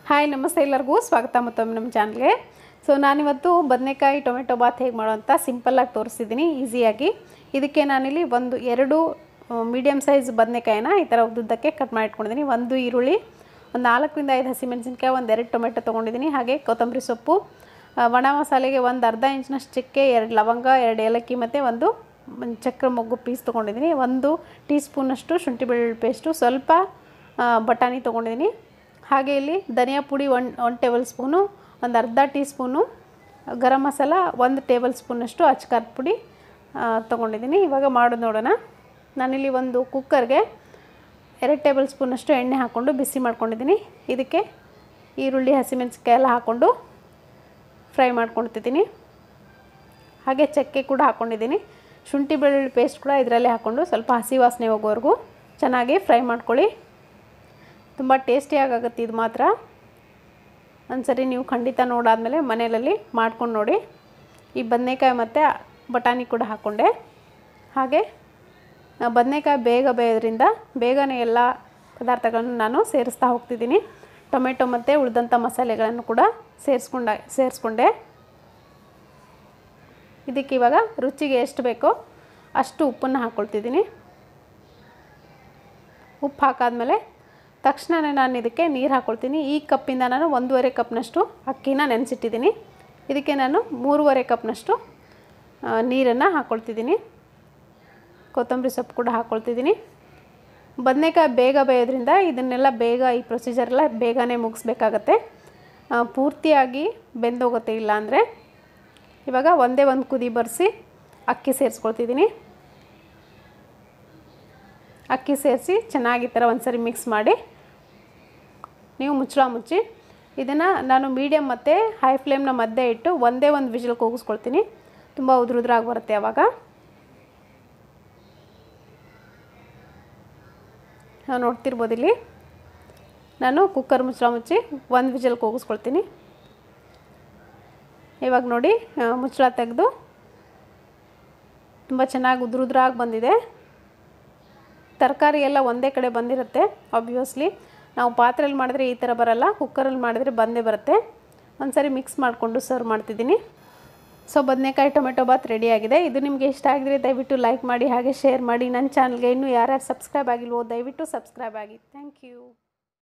hi ನಮಸ್ತೆ ಎಲ್ಲರಿಗೂ ಸ್ವಾಗತ ಮತ್ತೊಮ್ಮೆ ನಮ್ಮ ಚಾನಲ್ಗೆ ಸೊ ನಾನಿವತ್ತು ಬದನೆಕಾಯಿ ಟೊಮೆಟೊ ಬಾತ್ ಹೇಗೆ ಮಾಡೋಂಥ ಸಿಂಪಲ್ಲಾಗಿ ತೋರಿಸಿದ್ದೀನಿ ಈಸಿಯಾಗಿ ಇದಕ್ಕೆ ನಾನಿಲ್ಲಿ ಒಂದು ಎರಡು ಮೀಡಿಯಮ್ ಸೈಜ್ ಬದನೆಕಾಯಿನ ಈ ಥರ ಉದ್ದುದ್ದಕ್ಕೆ ಕಟ್ ಮಾಡಿ ಇಟ್ಕೊಂಡಿದ್ದೀನಿ ಒಂದು ಈರುಳ್ಳಿ ಒಂದು ನಾಲ್ಕರಿಂದ ಐದು ಹಸಿಮೆಣಸಿನ್ಕಾಯಿ ಒಂದು ಎರಡು ಟೊಮೆಟೊ ತೊಗೊಂಡಿದ್ದೀನಿ ಹಾಗೆ ಕೊತ್ತಂಬರಿ ಸೊಪ್ಪು ಆ, ಒಣ ಮಸಾಲೆಗೆ ಒಂದು ಅರ್ಧ ಇಂಚಿನಷ್ಟು ಚಕ್ಕೆ ಎರಡು ಲವಂಗ ಎರಡು ಏಲಕ್ಕಿ ಮತ್ತು ಒಂದು ಒಂದು ಚಕ್ರ ಮೊಗ್ಗು ಪೀಸ್ ತೊಗೊಂಡಿದ್ದೀನಿ ಒಂದು ಟೀ ಸ್ಪೂನಷ್ಟು ಶುಂಠಿ ಬೆಳ್ಳುಳ್ಳಿ ಪೇಸ್ಟು ಸ್ವಲ್ಪ ಆ, ಬಟಾಣಿ ತೊಗೊಂಡಿದ್ದೀನಿ ಹಾಗೆ ಇಲ್ಲಿ ಧನಿಯಾ ಪುಡಿ ಒನ್ ಒನ್ ಟೇಬಲ್ ಸ್ಪೂನು ಒಂದು ಅರ್ಧ ಟೀ ಸ್ಪೂನು ಗರಂ ಮಸಾಲ ಒಂದು ಟೇಬಲ್ ಸ್ಪೂನಷ್ಟು ಅಚ್ಕಾರದ ಪುಡಿ ತೊಗೊಂಡಿದ್ದೀನಿ ಇವಾಗ ಮಾಡೋದು ನೋಡೋಣ ನಾನಿಲ್ಲಿ ಒಂದು ಕುಕ್ಕರ್ಗೆ ಎರಡು ಟೇಬಲ್ ಸ್ಪೂನಷ್ಟು ಎಣ್ಣೆ ಹಾಕ್ಕೊಂಡು ಬಿಸಿ ಮಾಡ್ಕೊಂಡಿದ್ದೀನಿ ಇದಕ್ಕೆ ಈರುಳ್ಳಿ ಹಸಿಮೆಣಸಿನ್ಕಾಯಿ ಎಲ್ಲ ಹಾಕ್ಕೊಂಡು ಫ್ರೈ ಮಾಡ್ಕೊಳ್ತಿದ್ದೀನಿ ಹಾಗೆ ಚಕ್ಕೆ ಕೂಡ ಹಾಕ್ಕೊಂಡಿದ್ದೀನಿ ಶುಂಠಿ ಬೆಳ್ಳುಳ್ಳಿ ಪೇಸ್ಟ್ ಕೂಡ ಇದರಲ್ಲೇ ಹಾಕ್ಕೊಂಡು ಸ್ವಲ್ಪ ಹಸಿ ವಾಸನೆ ಹೋಗೋವರೆಗೂ ಚೆನ್ನಾಗಿ ಫ್ರೈ ಮಾಡ್ಕೊಳ್ಳಿ ತುಂಬ ಟೇಸ್ಟಿಯಾಗುತ್ತೆ ಇದು ಮಾತ್ರ ಒಂದ್ಸರಿ ನೀವು ಖಂಡಿತ ನೋಡಾದ್ಮೇಲೆ ಮನೆಯಲ್ಲಿ ಮಾಡ್ಕೊಂಡು ನೋಡಿ ಈ ಬದನೆಕಾಯಿ ಮತ್ತು ಬಟಾಣಿ ಕೂಡ ಹಾಕ್ಕೊಂಡೆ ಹಾಗೆ ಆ, ಬದನೆಕಾಯಿ ಬೇಗ ಬೇಯೋದ್ರಿಂದ ಬೇಗನೆ ಎಲ್ಲ ಪದಾರ್ಥಗಳನ್ನು ನಾನು ಸೇರಿಸ್ತಾ ಹೋಗ್ತಿದ್ದೀನಿ ಟೊಮೆಟೊ ಮತ್ತು ಉಳಿದಂಥ ಮಸಾಲೆಗಳನ್ನು ಕೂಡ ಸೇರಿಸ್ಕೊಂಡ ಸೇರಿಸ್ಕೊಂಡೆ ಇದಕ್ಕೆ ಇವಾಗ ರುಚಿಗೆ ಎಷ್ಟು ಬೇಕೋ ಅಷ್ಟು ಉಪ್ಪನ್ನು ಹಾಕ್ಕೊಳ್ತಿದ್ದೀನಿ ಉಪ್ಪು ಹಾಕಾದ್ಮೇಲೆ ತಕ್ಷಣವೇ ನಾನು ಇದಕ್ಕೆ ನೀರು ಹಾಕ್ಕೊಳ್ತೀನಿ ಈ ಕಪ್ಪಿಂದ ನಾನು ಒಂದೂವರೆ ಕಪ್ನಷ್ಟು ಅಕ್ಕಿನ ನೆನೆಸಿಟ್ಟಿದ್ದೀನಿ ಇದಕ್ಕೆ ನಾನು ಮೂರುವರೆ ಕಪ್ನಷ್ಟು ನೀರನ್ನು ಹಾಕ್ಕೊಳ್ತಿದ್ದೀನಿ ಕೊತ್ತಂಬರಿ ಸೊಪ್ಪು ಕೂಡ ಹಾಕ್ಕೊಳ್ತಿದ್ದೀನಿ ಬದನೆಕಾಯಿ ಬೇಗ ಬೇಯೋದ್ರಿಂದ ಇದನ್ನೆಲ್ಲ ಬೇಗ ಈ ಪ್ರೊಸೀಜರ್ ಎಲ್ಲ ಬೇಗನೆ ಮುಗಿಸ್ಬೇಕಾಗತ್ತೆ ಆ, ಪೂರ್ತಿಯಾಗಿ ಬೆಂದೋಗುತ್ತೆ ಇಲ್ಲ ಅಂದರೆ ಇವಾಗ ಒಂದೇ ಒಂದು ಕುದಿ ಬರೆಸಿ ಅಕ್ಕಿ ಸೇರಿಸ್ಕೊಳ್ತಿದ್ದೀನಿ ಅಕ್ಕಿ ಸೇರಿಸಿ ಚೆನ್ನಾಗಿ ಈ ಥರ ಒಂದ್ಸರಿ ಮಿಕ್ಸ್ ಮಾಡಿ ನೀವು ಮುಚ್ಚಳ ಮುಚ್ಚಿ ಇದನ್ನು ನಾನು ಮೀಡಿಯಮ್ ಮತ್ತು ಹೈ ಫ್ಲೇಮ್ನ ಮಧ್ಯೆ ಇಟ್ಟು ಒಂದೇ ಒಂದು ವಿಜಿಲ್ ಕೂಗಿಸ್ಕೊಳ್ತೀನಿ ತುಂಬ ಉದುರು ಉದುರಾಗಿ ಬರುತ್ತೆ ಆವಾಗ ನಾವು ನೋಡ್ತಿರ್ಬೋದು ಇಲ್ಲಿ ನಾನು ಕುಕ್ಕರ್ ಮುಚ್ಚಳ ಮುಚ್ಚಿ ಒಂದು ವಿಜಲ್ ಕೂಗಿಸ್ಕೊಳ್ತೀನಿ ಇವಾಗ ನೋಡಿ ಆ, ಮುಚ್ಚಳ ತೆಗೆದು ತುಂಬ ಚೆನ್ನಾಗಿ ಉದುರು ಉದುರಾಗಿ ಬಂದಿದೆ ತರಕಾರಿ ಎಲ್ಲ ಒಂದೇ ಕಡೆ ಬಂದಿರುತ್ತೆ ಆಬ್ವಿಯಸ್ಲಿ ನಾವು ಪಾತ್ರೆಯಲ್ಲಿ ಮಾಡಿದ್ರೆ ಈ ಥರ ಬರಲ್ಲ ಕುಕ್ಕರಲ್ಲಿ ಮಾಡಿದ್ರೆ ಬಂದೇ ಬರುತ್ತೆ ಒಂದ್ಸರಿ ಮಿಕ್ಸ್ ಮಾಡಿಕೊಂಡು ಸರ್ವ್ ಮಾಡ್ತಿದ್ದೀನಿ ಸೊ ಬದನೆಕಾಯಿ ಟೊಮೆಟೊ ಬಾತ್ ರೆಡಿಯಾಗಿದೆ ಇದು ನಿಮಗೆ ಇಷ್ಟ ಆಗಿದ್ರೆ ದಯವಿಟ್ಟು ಲೈಕ್ ಮಾಡಿ ಹಾಗೆ ಶೇರ್ ಮಾಡಿ ನನ್ನ ಚಾನಲ್ಗೆ ಇನ್ನೂ ಯಾರ್ಯಾರು ಸಬ್ಸ್ಕ್ರೈಬ್ ಆಗಿಲ್ವೋ ದಯವಿಟ್ಟು ಸಬ್ಸ್ಕ್ರೈಬ್ ಆಗಿ ಥ್ಯಾಂಕ್ ಯು